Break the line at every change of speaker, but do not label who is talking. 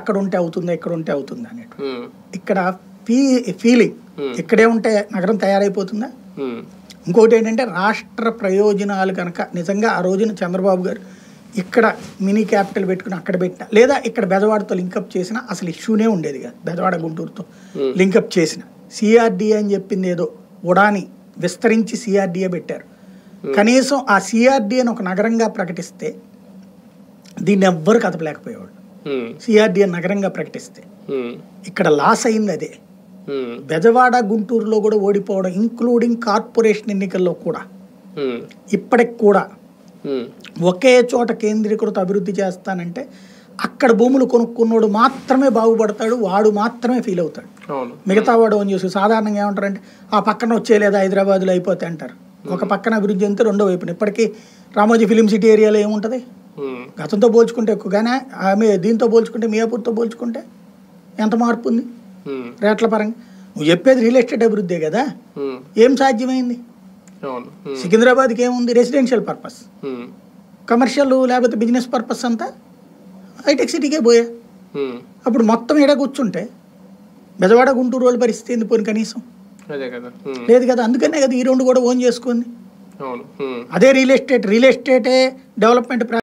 అక్కడ ఉంటే అవుతుందా ఇక్కడ ఉంటే అవుతుందా అనేటు
ఉమ్,
ఇక్కడ ఫీ ఫీలింగ్
Hmm.
ఇక్కడే ఉంటే నగరం తయారైపోతుందా
ఉమ్,
ఇంకోటి ఏంటంటే రాష్ట్ర ప్రయోజనాలు కనుక నిజంగా ఆ రోజున చంద్రబాబు గారు ఇక్కడ మినీ క్యాపిటల్ పెట్టుకుని అక్కడ పెట్టిన లేదా ఇక్కడ బెజవాడతో లింకప్ చేసిన అసలు ఇష్యూనే ఉండేది కాదు బెజవాడ గుంటూరుతో
Hmm.
లింకప్ చేసిన సిఆర్డిఏ అని చెప్పింది ఏదో ఉడాని విస్తరించి సిఆర్డిఏ పెట్టారు కనీసం ఆ సిఆర్డిఏని ఒక నగరంగా ప్రకటిస్తే దీన్ని ఎవ్వరు కదపలేకపోయేవాళ్ళు
ఉమ్,
సిఆర్డిఏ నగరంగా ప్రకటిస్తే
ఉమ్,
ఇక్కడ లాస్ అయింది అదే
ఉమ్,
బెజవాడ గుంటూరులో కూడా ఓడిపోవడం ఇంక్లూడింగ్ కార్పొరేషన్ ఎన్నికల్లో కూడా
ఉమ్,
ఇప్పటికి కూడా
ఉమ్,
ఒకే చోట కేంద్రీకృత అభివృద్ధి చేస్తానంటే అక్కడ భూములు కొనుక్కున్నోడు మాత్రమే బాగుపడతాడు వాడు మాత్రమే ఫీల్ అవుతాడు
అవును
మిగతా వాడు అని చూసి సాధారణంగా ఏమంటారంటే ఆ పక్కన వచ్చేయలేదా హైదరాబాద్లో అయిపోతే అంటారు ఒక పక్కన అభివృద్ధి అంతే రెండో వైపున ఇప్పటికీ రామోజీ ఫిలిం సిటీ ఏరియాలో ఏముంటుంది
ఉమ్,
గతంతో పోల్చుకుంటే ఎక్కువగానే ఆమె దీంతో పోల్చుకుంటే మియాపూర్తో పోల్చుకుంటే ఎంత మార్పు ఉంది
ఉమ్,
రేట్ల పరంగా నువ్వు చెప్పేది రియల్ ఎస్టేట్ అభివృద్ధే కదా
ఉమ్,
ఏం సాధ్యమైంది
అవును ఉమ్,
సికింద్రాబాద్కి ఏముంది రెసిడెన్షియల్ పర్పస్
ఉమ్,
కమర్షియల్ లేకపోతే బిజినెస్ పర్పస్ అంతా హైటెక్ సిటీకే పోయా
ఉమ్,
అప్పుడు మొత్తం ఈడ కూర్చుంటే బెజవాడ గుంటూరు వాళ్ళ పరిస్థితి ఏంది పోని కనీసం
అదే కదా ఉమ్,
లేదు కదా అందుకనే కదా ఈ రెండు కూడా ఓన్ చేసుకుంది
అవును ఉమ్.
అదే రియల్ ఎస్టేట్ రియల్ ఎస్టేటే డెవలప్మెంట్